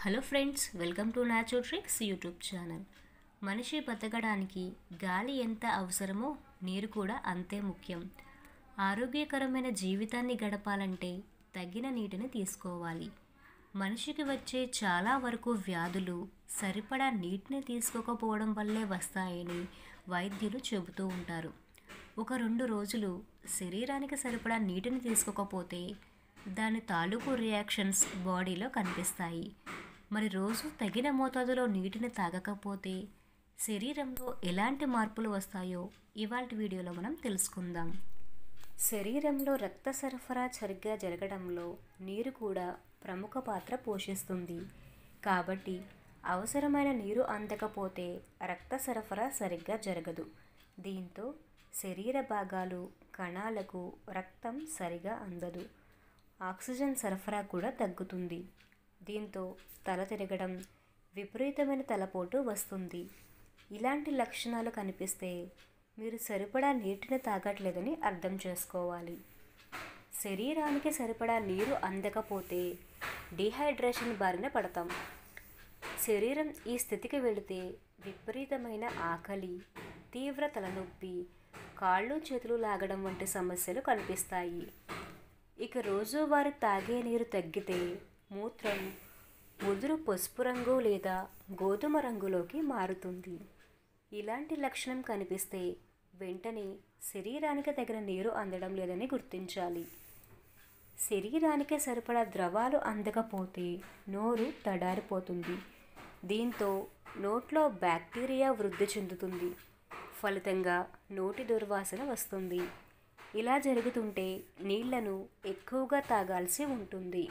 hello friends welcome to nacho tricks YouTube channel మనిషి బతకడానికి గాలి ఎంత అవసరమో నీరు కూడా అంతే ముఖ్యం ఆరోగ్యకరమైన జీవితాన్ని గడపాలంటే తగిన నీటిని తీసుకోవాలి మనిషికి వచ్చే చాలా వరకు వ్యాధులు సరిపడా నీటిని తీసుకోకపోవడం వల్లే వస్తాయని వైద్యులు చెబుతూ ఉంటారు ఒక రెండు రోజులు శరీరానికి సరిపడా నీటిని తీసుకోకపోతే దాని తాలూకు రియాక్షన్స్ బాడీలో కనిపిస్తాయి మరి రోజు తగిన మోతాదులో నీటిని తాగకపోతే శరీరంలో ఎలాంటి మార్పులు వస్తాయో ఇవాళ వీడియోలో మనం తెలుసుకుందాం శరీరంలో రక్త సరఫరా సరిగ్గా జరగడంలో నీరు కూడా ప్రముఖ పాత్ర పోషిస్తుంది కాబట్టి అవసరమైన నీరు అందకపోతే రక్త సరఫరా సరిగ్గా జరగదు దీంతో శరీర భాగాలు కణాలకు రక్తం సరిగా అందదు ఆక్సిజన్ సరఫరా కూడా తగ్గుతుంది దీంతో తల తిరగడం విపరీతమైన తలపోటు వస్తుంది ఇలాంటి లక్షణాలు కనిపిస్తే మీరు సరిపడా నీటిని తాగట్లేదని అర్థం చేసుకోవాలి శరీరానికి సరిపడా నీరు అందకపోతే డీహైడ్రేషన్ బారిన పడతాం శరీరం ఈ స్థితికి వెళితే విపరీతమైన ఆకలి తీవ్ర తలనొప్పి కాళ్ళు చేతులు లాగడం వంటి సమస్యలు కనిపిస్తాయి ఇక రోజువారీ తాగే నీరు తగ్గితే మూత్రం ముదురు పసుపు రంగు లేదా గోధుమ రంగులోకి మారుతుంది ఇలాంటి లక్షణం కనిపిస్తే వెంటనే శరీరానికి తగిన నీరు అందడం లేదని గుర్తించాలి శరీరానికి సరిపడా ద్రవాలు అందకపోతే నోరు తడారిపోతుంది దీంతో నోట్లో బ్యాక్టీరియా వృద్ధి చెందుతుంది ఫలితంగా నోటి దుర్వాసన వస్తుంది ఇలా జరుగుతుంటే నీళ్లను ఎక్కువగా తాగాల్సి ఉంటుంది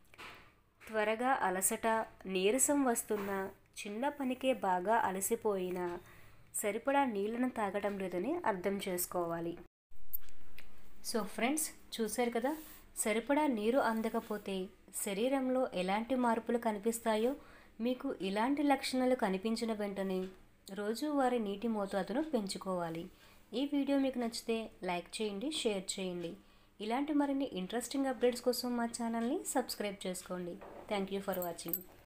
త్వరగా అలసట నీరసం వస్తున్న చిన్న పనికే బాగా అలసిపోయినా సరిపడా నీళ్లను తాగడం లేదని అర్థం చేసుకోవాలి సో ఫ్రెండ్స్ చూశారు కదా సరిపడా నీరు అందకపోతే శరీరంలో ఎలాంటి మార్పులు కనిపిస్తాయో మీకు ఇలాంటి లక్షణాలు కనిపించిన వెంటనే రోజువారీ నీటి మోతాదును పెంచుకోవాలి ఈ వీడియో మీకు నచ్చితే లైక్ చేయండి షేర్ చేయండి ఇలాంటి మరిన్ని ఇంట్రెస్టింగ్ అప్డేట్స్ కోసం మా ఛానల్ని సబ్స్క్రైబ్ చేసుకోండి థ్యాంక్ యూ ఫర్ వాచింగ్